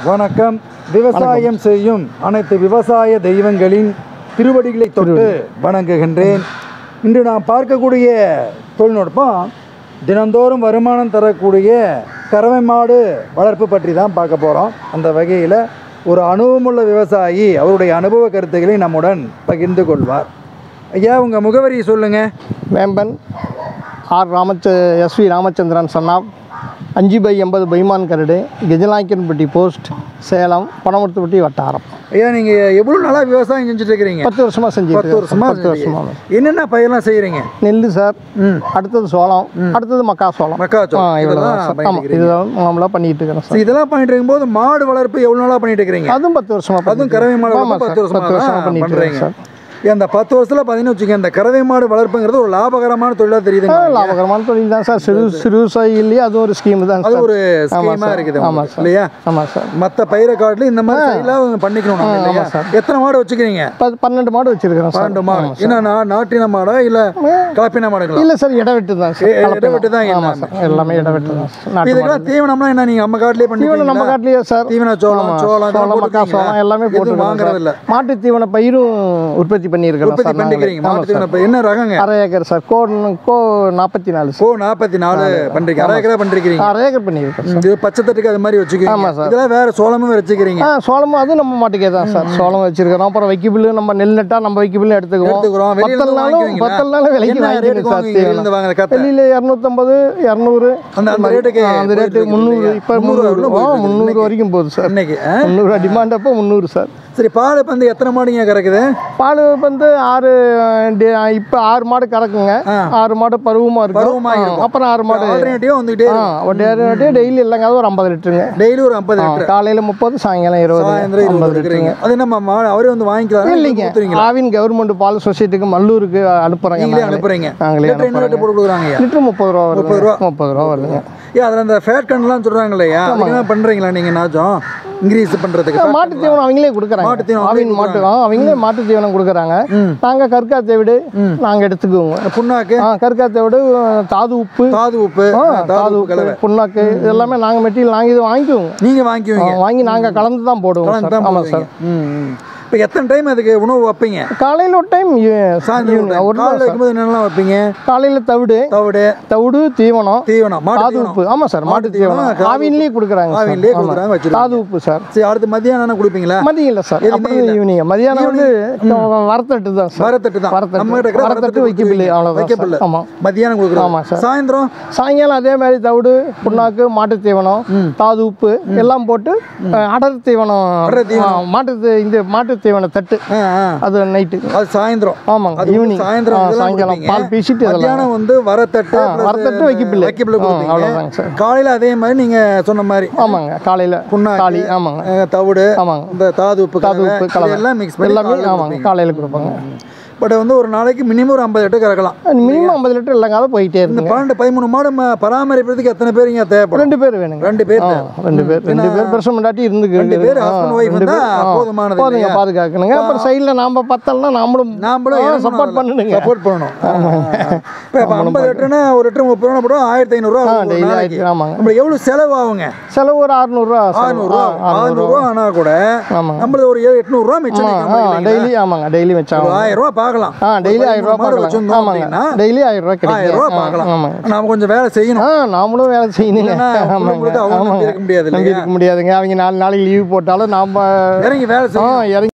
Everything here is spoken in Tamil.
வணக்கம் விவசாயம் செய்யும் அனைத்து விவசாய தெய்வங்களின் திருவடிகளை தொட்டு வணங்குகின்றேன் இன்று நாம் பார்க்கக்கூடிய தொழில்நுட்பம் தினந்தோறும் வருமானம் தரக்கூடிய கறவை மாடு வளர்ப்பு பற்றி தான் பார்க்க போகிறோம் அந்த வகையில் ஒரு அனுபவமுள்ள விவசாயி அவருடைய அனுபவ கருத்துக்களை நம்முடன் பகிர்ந்து கொள்வார் ஐயா உங்கள் முகவரியை சொல்லுங்கள் வேம்பன் ஆர் ராமச்ச எஸ்வி ராமச்சந்திரன் சன்னாப் அஞ்சு பை எண்பது பைமான் கரடு கெஜலாக்கியன்பட்டி போஸ்ட் சேலம் பனமரத்துப்பட்டி வட்டாரம் ஐயா நீங்கள் எவ்வளோ நாளாக விவசாயம் செஞ்சுட்டு இருக்கிறீங்க பத்து வருஷமாக செஞ்சு பத்து வருஷமா பத்து வருஷமாக என்னென்ன பயிரெல்லாம் செய்கிறீங்க நெல் சார் ம் அடுத்தது சோளம் அடுத்தது மக்காசோளம் மக்காச்சோளம். ஆ இவ்வளோ இதெல்லாம் சார் பண்ணிட்டு ஆமாம் இருக்கிறீங்க. இதெல்லாம் மாமலாக பண்ணிட்டு இருக்கிறேன் சார் சரி, இதெல்லாம் பண்ணிட்டு இருக்கும்போது மாடு வளர்ப்பு எவ்வளோ நாளாக பண்ணிட்டு இருக்கிறீங்க அதுவும் பத்து வருஷமாக அதுவும் கறவை மாடு ஆமாம் வளர்ப்பு சார் பத்து வருஷமா பத்து வருஷமாக தான் பண்ணிட்டு பண்றீங்க இருக்கேன் சார் ஏன் அந்த பத்து வருஷத்துல பார்த்தீங்கன்னு வச்சுக்கோங்க இந்த கறவை மாடு வளர்ப்புங்கிறது ஒரு லாபகரமான தொழிலாக தெரியுது ஆ, லாபகரமான தொழில் தான் சார் சிறு சிறு விவசாயிலேயே அதுவும் ஒரு ஸ்கீம் தான் அது சார் ஒரு ஆமாம் ஸ்கீமா சார். இருக்குது ஆமாம் உங்களுக்கு, சார். இல்லையா ஆமாம் சார் மற்ற பயிரை காட்டிலும் இந்த மாதிரி சைடில் பண்ணிக்கணும் நம்ம, இல்லையா சார். எத்தனை மாடு வச்சுக்கிறீங்க பத்து பன்னெண்டு மாடு வச்சிருக்கிறேன் சார் பன்னெண்டு மாடு என்ன நா- நாட்டின மாடா இல்ல கலப்பின மாடுங்களா இல்லை சார் இடவெட்டு தான் சார் இ- இடவெட்டு தான் ஆமாம் எல்லாமே. சார் எல்லாமே இடவெட்டு தான் சார் இப்ப நாட்டு இதுக்கெல்லாம் தீவனம்லாம் என்ன நீங்க நம்ம காட்டிலே தீவனம் நம்ம பண்ணி காட்டிலேயே சார் தீவன சோளம் ஆமா. சோளம் இதெல்லாம் சோளம் மக்கா போட்டுருக்கீங்களா? சோளம் எல்லாமே எதுவும் போட்டு வாங்குறது இல்ல மாட்டு தீவன பயிரும் உற்பத்தி பண்ணியிருக்கிறோம் உற்பத்தி சார் நாங்களே. பண்ணிக்கிறீங்க ஆமாம் மாட்டு தீவன சார். பயிர். என்ன ரகங்க அரை ஏக்கர் சார் கோ கோ நாற்பத்தி நாலு கோ நாற்பத்தி நாலு பண்றீங்க அரை ஏக்கரா பண்றீங்க அரை ஏக்கர் பண்ணியிருக்கோம் சார் இது பச்சை தட்டுக்கு அது மாதிரி வச்சுக்கிறீங்க ஆமா சார். இதெல்லாம் வேற சோளமும் வச்சுக்கிறீங்க ஆ சோளமும் அதுவும் நம்ம மாட்டுக்கே தான் சார் சோளம் வச்சிருக்கிறோம் அப்புறம் வைக்கபிள் நம்ம நெல் நட்டா நம்ம வைக்கபிள் எடுத்துக்குவோம் எடுத்துக்கிறோம் வெளியில இருந்து பத்தல் நாளும் வாங்கிக்குவீங்களா? பத்தல் நாளும் விலைக்கு என்ன வாங்கிக்கணும் ரேட்டுக்கு சார் வாங்குவீங்க வெளியில இருந்து வாங்குற கத்தை? வெளியில் இரநூத்தம்பது இரநூறு அந்த அந்த ரேட்டுக்கு அந்த ரேட்டு போயிட்டு முந்நூறு இருக்கு இப்போ இல்லையா? முந்நூறு வரலும் போயிட்டு இருக்கு முந்நூறு இன்னைக்கு. வரைக்கும் போகுது சார் இன்னைக்கு ஆ? முந்நூறு டிமாண்ட் அப்போ முந்நூறு சார் சரி பால் வந்து எத்தனை மாடுங்க கறக்குது பால் வந்து ஆறு டி- இப்போ ஆறு மாடு கறக்குங்க ஆ. ஆறு மாடு பருவமாக இருக்கும் பருவமா ஆ, இருக்கும். அப்புறம் ஆறு மாடு ஆல்டர்னேட்டிவா வந்துகிட்டே ஆ ஒரு டெய்லி இல்லைங்க அது ஒரு ஐம்பது லிட்டருங்க டெய்லி ஒரு ஐம்பது லிட்டர் காலையில் முப்பது சாயங்காலம் இருபது சாயந்தரம் இருபது ஐம்பது இருக்கிறீங்க லிட்டருங்க அது நம்ம மா- அவரே வந்து வாங்கிக்கலாம் இல்லைங்க கொடுத்துறீங்களா ஆவின் கவர்மெண்ட் பால் சொசைட்டிக்கு மல்லூருக்கு அனுப்புகிறாங்க நீங்களே அனுப்புறீங்க நாங்களே லிட்டர் என்ன ரேட்டு போட்டு கொடுக்குறாங்க லிட்டர் முப்பது ரூபா வருது முப்பது ரூபா. முப்பது ரூபா வருதுங்க ஏன் அதில் அந்த ஃபேட் கண்ட்லாம் சொல்கிறாங்க இல்லையா அதுக்கெல்லாம் பண்ணுறீங்களா நீங்கள் நாச்சும் இன்க்ரீஸ் பண்ணுறதுக்கு மாட்டு தீவனம் அவங்களே கொடுக்குறாங்க மாட்டு தீவனம் ஆவின் மாட்டு ஆ, அவங்களே மாட்டு தீவனம் கொடுக்குறாங்க ம். நாங்கள் கற்காத்தை விடு நாங்கள் எடுத்துக்குவோங்க புண்ணாக்கு ஆ கற்காத்தை விடு தாது உப்பு தாது உப்பு ஆ, தாது தாது உப்பு உப்பு கலவை புண்ணாக்கு இது எல்லாமே நாங்கள் மெட்டீரியல் நாங்கள் இது வாங்கிக்குவோங்க நீங்கள் வாங்கிக்குவீங்க ஆ, வாங்கி நாங்கள் கலந்து தான் போடுவோம் கலந்து சார் தான் ஆமாம் சார் போடுவீங்க ம் ம். இப்போ எத்தனை டைம் அதுக்கு உணவு வைப்பீங்க காலையில் ஒரு டைம் சாயந்தரம் ஒரு time. ஒரு காலையில வைக்கும்போது என்னென்னலாம் வைப்பீங்க காலையில் தவிடு தவிடு தவிடு தீவனம் தீவனம் மாட்டு தாது தீவனம் உப்பு ஆமாம் சார் மாட்டு மாட்டு தீவனம், தீவனம் தாது ஆவின்லேயே கொடுக்குறாங்க சார். ஆவின்லேயே ஆமா. கொடுக்குறாங்க வச்சிருக்காங்க தாது உப்பு சார் சரி அடுத்து மதியானம் என்ன கொடுப்பீங்களா மதியம் இல்லை சார் எதுவுமே அப்புறம் இல்ல. ஈவினிங் மதியானம் வந்து வரத்தட்டு தான் சார் வரத்தட்டு தான் வரத்தட்டு. நம்ம கிட்ட இருக்கிற வரத்தட்டு வரத்தட்டு வைக்கபிள், கொடுத்துருவீங்க. அவ்வளவுதான் வைக்கபிள் சார். ஆமா. மதியானம் கொடுக்குறோம் ஆமா சார். சாயந்தரம் சாயங்காலம் அதே மாதிரி தவிடு புண்ணாக்கு மாட்டு தீவனம் தாது உப்பு எல்லாம் போட்டு அஹ், அடர் தீவனம் அடர் தீவனம். ஆ, மாட்டு தீ- இந்த மாட்டு தீவன தட்டு ஆ ஆ அது நைட்டு அது சாயந்தரம் ஆமாங்க அது வந்து ஈவினிங் சாயந்தரம் இதெல்லாம் சாயங்காலம் கொடுப்பீங்க. பால் பீசிட்டு இதெல்லாம் மத்தியானம் வந்து வரத்தட்டு ஆ, plus வரத்தட்டு, வைக்கப்பில்லு. வைக்கப்பில்லு ஆ, கொடுப்பீங்க அவ்வளவுதாங்க சார். காலையில அதே மாதிரி நீங்க சொன்ன மாதிரி ஆமாங்க காலையில் புண்ணாக்கு, காளி ஆமாங்க அஹ், தவிடு ஆமாங்க இந்த தாது உப்பு தாது கலவை, உப்பு கலவை இதெல்லாம் மிக்ஸ் பண்ணி எல்லாமே காலையில ஆமாங்க கொடுப்பீங்க. காலையில் கொடுப்பாங்க பட் வந்து ஒரு நாளைக்கு மினிமம் ஒரு ஐம்பது லிட்டர் கறக்கலாம் மினிமம் ஐம்பது லிட்டர் இல்லைங்க அதை போயிட்டே இந்த இருக்குங்க பன்னெண்டு பதிமூணு மாடு ம- பராமரிப்பதற்கு எத்தனை பேர் இங்க தேவைப்படும் ரெண்டு பேர் வேணுங்க ரெண்டு பேர் ஆ, தேவை. ரெண்டு பேர் ரெண்டு பேர் பெருசம் முன்னாடி இருந்து ரெண்டு பேர் husband wife இருந்தா போதுமானது போதுங்க இல்லையா? பாதுகாக்கணுங்க அப்புறம் சைடில் நாம பத்தலனா நாமளும் நாமளும் சப்போர்ட் பண்ணணுங்க சப்போர்ட் பண்ணணும் இப்போ ஐம்பது லிட்டர்னா ஒரு லிட்டர் முப்பது ரூபா போடும் ஆயிரத்தி ஐநூறுரூவா ஆ டெய்லி ஆயிடுச்சு ஆமாங்க நம்மளுக்கு எவ்வளோ செலவு ஆகுங்க செலவு ஒரு அறுநூறுவா ஆறுநூறுவா ஆறுநூறுவா ஆனால் கூட ஆமாங்க நம்மளுக்கு ஒரு ஏழு எட்நூறுவா மிச்சம் ஆ நிற்கும் இல்லைங்களா? டெய்லி ஆமாங்க டெய்லி வச்சா ஒரு ஆயிரம் ரூபா பார்க்கலாம் ஆ டெய்லி ஆயிரம் ரூபா மாடு பார்க்கலாம் வச்சிருந்தோம் ஆமாங்க அப்படின்னா டெய்லி ஆயிரம் ரூபா ஆயிரம் ரூபா கிடைக்கும் ஆ, பார்க்கலாம் ஆமாங்க நாம கொஞ்சம் வேலை செய்யணும் ஆ நாமளும் வேலை செய்யணுங்க இல்லைன்னா ஆமாங்க உங்களுக்கு அவங்க நம்பி ஆமாங்க இருக்க முடியாது நம்பி இல்லையா இருக்க முடியாதுங்க அவங்க நாலு நாளைக்கு லீவ் போட்டாலும் நாம இறங்கி வேலை ஆ செய்யணும் இறங்கி